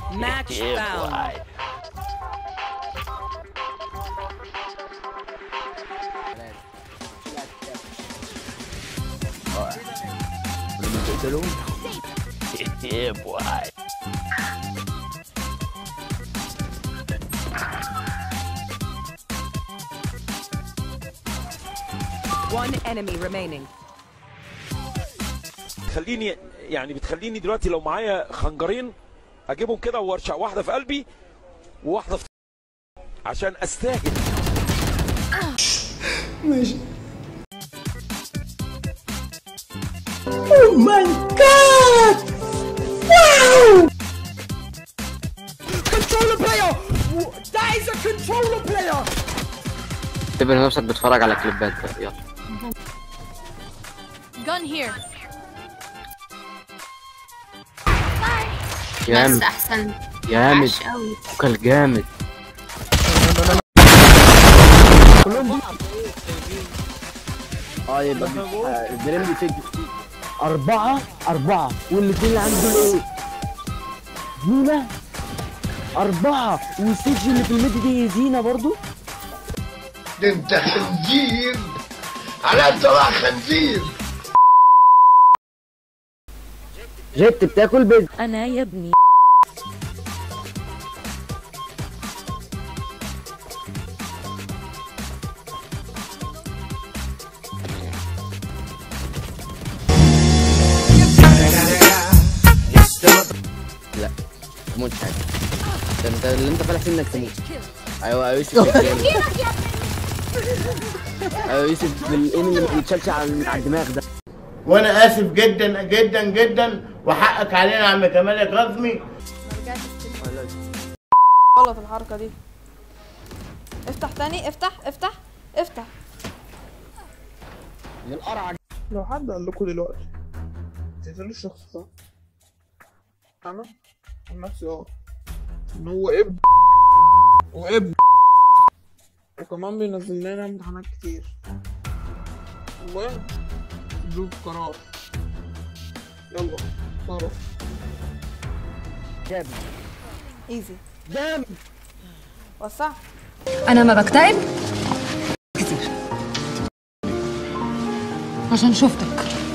Match found. yeah, boy. One enemy remaining. خليني يعني بتخليني دلوقتي لو معايا خنجرين اجيبهم كده وارشع واحده في قلبي وواحده في عشان استاهل اعتبر نفسك بتتفرج على كليبات بقى يلا Gun here. بس جامد احسن جامد عاش قوي كل جامد اه يبقى دريم فيك أربعة أربعة والاثنين اللي عنده دول إيه؟ زينة أربعة والسيج اللي في الميد دي زينة برضو ده انت خنزير على طلع خنزير جيت بتاكل بيض أنا يا ابني تموت حاجة ده انت اللي انت فالح فيه انك تموت ايوه يا يوسف بالجيم. ايوه يوسف بالايم اللي ما بيتشالش على على الدماغ ده وانا اسف جدا جدا جدا وحقك علينا يا عم كمال يا كاظمي غلط الحركة دي افتح تاني افتح افتح افتح لو حد قال لكم دلوقتي تقتلوا الشخص ده انا عن نفسي اه ان هو ابن وابن وكمان بينزل لنا امتحانات كتير المهم ادوا قرار يلا صرف ايزي جامد وسع انا ما بكتئب عشان شفتك